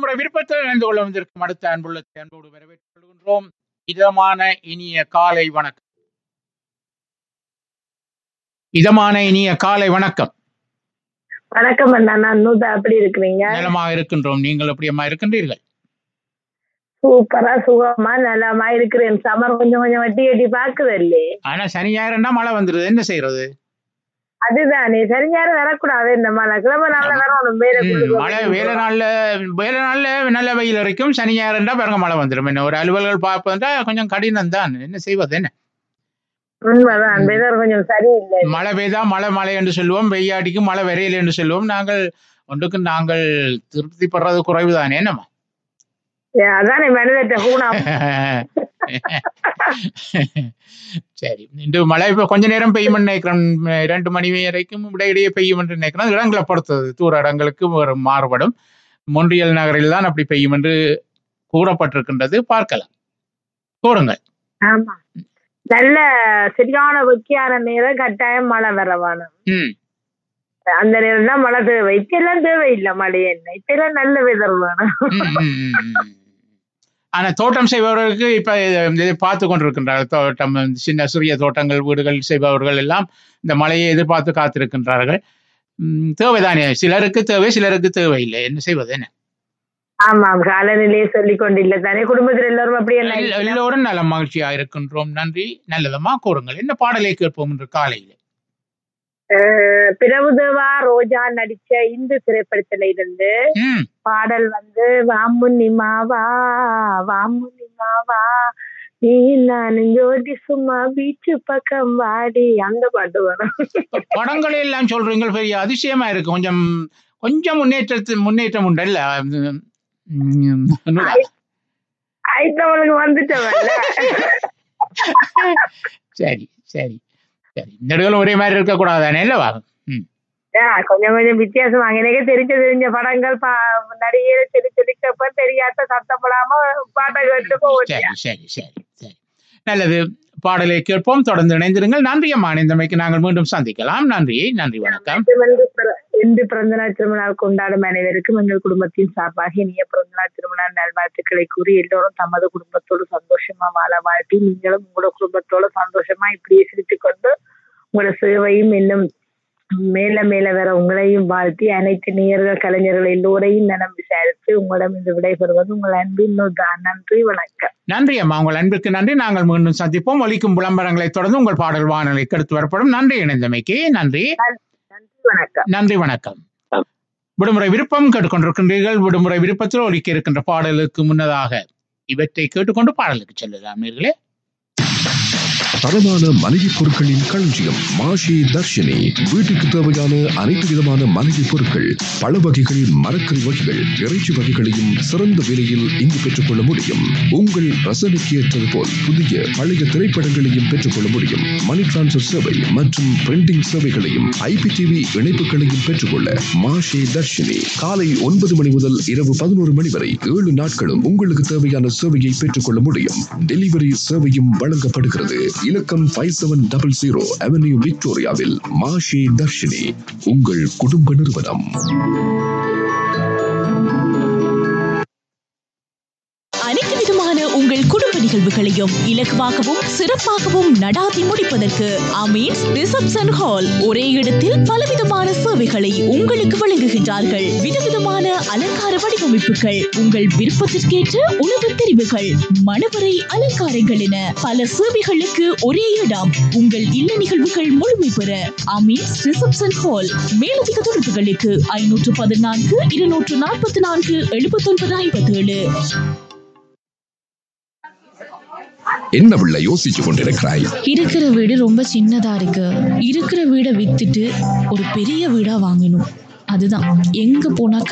விடுமுறை விருப்பத்தில் இணைந்து கொள்ள வந்திருக்கும் அடுத்த அன்புள்ள அன்போடு வரவேற்றுக் கொள்கின்றோம் இதமான இனிய காலை வணக்கம் இதமான இனிய காலை வணக்கம் வணக்கம் அண்ணா நான் நூதா எப்படி இருக்கிறீங்க நலமாக இருக்கின்றோம் நீங்கள் எப்படியம்மா இருக்கின்றீர்கள் சூப்பரா சுகமா நலமா இருக்கிறேன் சமர் கொஞ்சம் கொஞ்சம் வட்டி கட்டி பாக்குது இல்லையே ஆனா சனி ஞாயிறுண்டா மழை வந்துருது என்ன செய்யறது அதுதானே சரி யாரும் வரக்கூடாது இந்த மழை கிழமை நாள்ல வரணும் வேற ம், மழை வேலை நாள்ல வேலை நாள்ல நல்ல வெயில் இருக்கும் சனி ஞாயிறுண்டா பாருங்க மழை வந்துடும் என்ன ஒரு அலுவல்கள் பார்ப்பதா கொஞ்சம் கடினம் தான் என்ன செய்வது என்ன உண்மைதான் வெதர் கொஞ்சம் சரியில்லை மழை பெய்தா மழை மழை என்று சொல்லுவோம் வெய்யாடிக்கு மழை விரையில் என்று சொல்லுவோம் நாங்கள் ஒன்றுக்கு நாங்கள் திருப்தி படுறது குறைவுதானே என்னம்மா ஏ, அதானே மனிதட்ட கூணம் சரி இன்று மழை இப்போ கொஞ்ச நேரம் பெய்யும் நினைக்கிறேன் இரண்டு மணி வரைக்கும் இடையிடையே பெய்யும் என்று நினைக்கிறேன் இடங்களை பொறுத்தது தூர இடங்களுக்கு ஒரு மாறுபடும் மொன்றியல் நகரில் தான் அப்படி பெய்யும் என்று கூறப்பட்டிருக்கின்றது பார்க்கலாம் கூறுங்கள் ஆமா நல்ல சரியான வெக்கியான நேரம் கட்டாயம் மழை வரவானும் ம் அந்த நேரம் தான் மழை தேவை இப்ப எல்லாம் தேவையில்லை மழை என்ன இப்ப எல்லாம் நல்ல வெதர் வேணும் ம், ம், ம், ம். ஆனா தோட்டம் செய்பவர்களுக்கு இப்ப இதை பார்த்து கொண்டிருக்கின்றார்கள் தோட்டம் சின்ன சிறிய தோட்டங்கள் வீடுகள் செய்பவர்கள் எல்லாம் இந்த மழையை எதிர்பார்த்து காத்திருக்கின்றார்கள் ம், தேவைதானே சிலருக்கு தேவை சிலருக்கு தேவையில்லை என்ன செய்வது என்ன ஆமாம் காலநிலையை சொல்லிக் கொண்டில்லை தானே குடும்பத்தில் எல்லாரும் அப்படி என்ன எல்- எல்லோரும் நல மகிழ்ச்சியா இருக்கின்றோம் நன்றி நல்லதமா கூறுங்கள் என்ன பாடலை கேட்போம் என்று காலையில் அஹ் பிரபுதேவா ரோஜா நடிச்ச இந்து திரைப்படத்துல இருந்து ம் பாடல் வந்து வாமுனி மாவா வாமுனி மாவா நீ நானும் ஜோதி சும்மா பீச்சு பக்கம் வாடி அந்த பாட்டு வரும் இப்ப படங்களை எல்லாம் சொல்றீங்க பெரிய அதிசயமா இருக்கு கொஞ்சம் கொஞ்சம் முன்னேற்றத்து முன்னேற்றம் உண்டல்ல ம், நூலா. ஐட்டவளுக்கு வந்துட்டவல்ல சரி சரி சரி இந்த இடங்களும் ஒரே மாதிரி இருக்கக்கூடாதானே இல்லவா ம் ஆஹ் கொஞ்சம் கொஞ்சம் வித்தியாசம் எனக்கு தெரிஞ்ச தெரிஞ்ச படங்கள் பா நடிகை சொல்லி சொல்லிக்கப்ப தெரியாத சத்தப்படாம பாட்டை கேட்டு போவோம் சரி சரி சரி சரி நல்லது பாடலை கேட்போம் தொடர்ந்து இணைந்திருங்கள் நன்றி அம்மா இணைந்தமைக்கு நாங்கள் மீண்டும் சந்திக்கலாம் நன்றி நன்றி வணக்கம் வந்து பிற- இன்று பிறந்தநாள் திருமணம் கொண்டாடும் அனைவருக்கும் எங்கள் குடும்பத்தின் சார்பாக இனிய பிறந்தநாள் திருமண நல்வாழ்த்துக்களை கூறி எல்லோரும் தமது குடும்பத்தோடு சந்தோஷமா வாழ வாழ்த்தி நீங்களும் உங்களோட குடும்பத்தோட சந்தோஷமா இப்படியே சிரித்துக் கொண்டு உங்களோட சேவையும் இன்னும் மேல மேல வர உங்களையும் வாழ்த்தி அனைத்து நேயர்கள் கலைஞர்கள் எல்லோரையும் நலம் விசாரித்து உங்களிடம் இந்த விடைபெறுவது உங்கள் அன்பின் நுதா. நன்றி வணக்கம் நன்றி அம்மா உங்கள் அன்பிற்கு நன்றி நாங்கள் மீண்டும் சந்திப்போம் ஒலிக்கும் விளம்பரங்களை தொடர்ந்து உங்கள் பாடல் வானொலிக்கு எடுத்து வரப்படும் நன்றி இணைந்தமைக்கு நன்றி நன்றி வணக்கம் நன்றி வணக்கம் விடுமுறை விருப்பம் கேட்டுக்கொண்டிருக்கின்றீர்கள் விடுமுறை விருப்பத்தில் ஒலிக்க இருக்கின்ற பாடலுக்கு முன்னதாக இவற்றை கேட்டுக்கொண்டு பாடலுக்கு செல்லலாம் நேர்களே தரமான மளிகை பொருட்களின் களஞ்சியம் மாஷி தர்ஷினி வீட்டுக்கு தேவையான அனைத்து விதமான மளிகை பொருட்கள் பழ வகைகள் மரக்கறி வகைகள் இறைச்சி வகைகளையும் சிறந்த விலையில் இங்கு பெற்றுக்கொள்ள முடியும் உங்கள் ரசனைக்கு ஏற்றது போல் புதிய பழைய திரைப்படங்களையும் பெற்றுக்கொள்ள முடியும் மணி டிரான்ஸ்ஃபர் சேவை மற்றும் பிரிண்டிங் சேவைகளையும் ஐபிடிவி இணைப்புகளையும் பெற்றுக்கொள்ள மாஷி தர்ஷினி காலை ஒன்பது மணி முதல் இரவு பதினோரு மணி வரை ஏழு நாட்களும் உங்களுக்கு தேவையான சேவையை பெற்றுக்கொள்ள முடியும் டெலிவரி சேவையும் வழங்கப்படுகிறது இலக்கம் five seven double zero avenue விக்டோரியாவில் மாஷி தர்ஷினி உங்கள் குடும்ப நிறுவனம் அனைத்து விதமான உங்கள் குடும்ப நிகழ்வுகளையும் இலகுவாகவும் சிறப்பாகவும் நடாத்தி முடிப்பதற்கு அமீன்ஸ் ரிசப்ஷன் ஹால் ஒரே இடத்தில் பலவிதமான சேவைகளை உங்களுக்கு வழங்குகின்றார்கள் விதவிதமான அலங்கார வடிவமைப்புகள் உங்கள் விருப்பத்திற்கேற்ற உணவு தெரிவுகள் மணவரை அலங்காரங்கள் என பல சேவைகளுக்கு ஒரே இடம் உங்கள் இல்ல நிகழ்வுகள் முழுமை பெற அமீன்ஸ் ரிசப்ஷன் ஹால் மேலதிக தொடர்புகளுக்கு ஐநூற்று பதினான்கு இருநூற்று நாற்பத்தி நான்கு எழுபத்தொன்பது ஐம்பத்தி ஏழு என்ன பிள்ளை யோசிச்சு கொண்டிருக்கிறாய் இருக்கிற வீடு ரொம்ப சின்னதா இருக்கு இருக்கிற வீடை வித்துட்டு ஒரு பெரிய வீடா வாங்கணும் அதுதான் எங்க போனா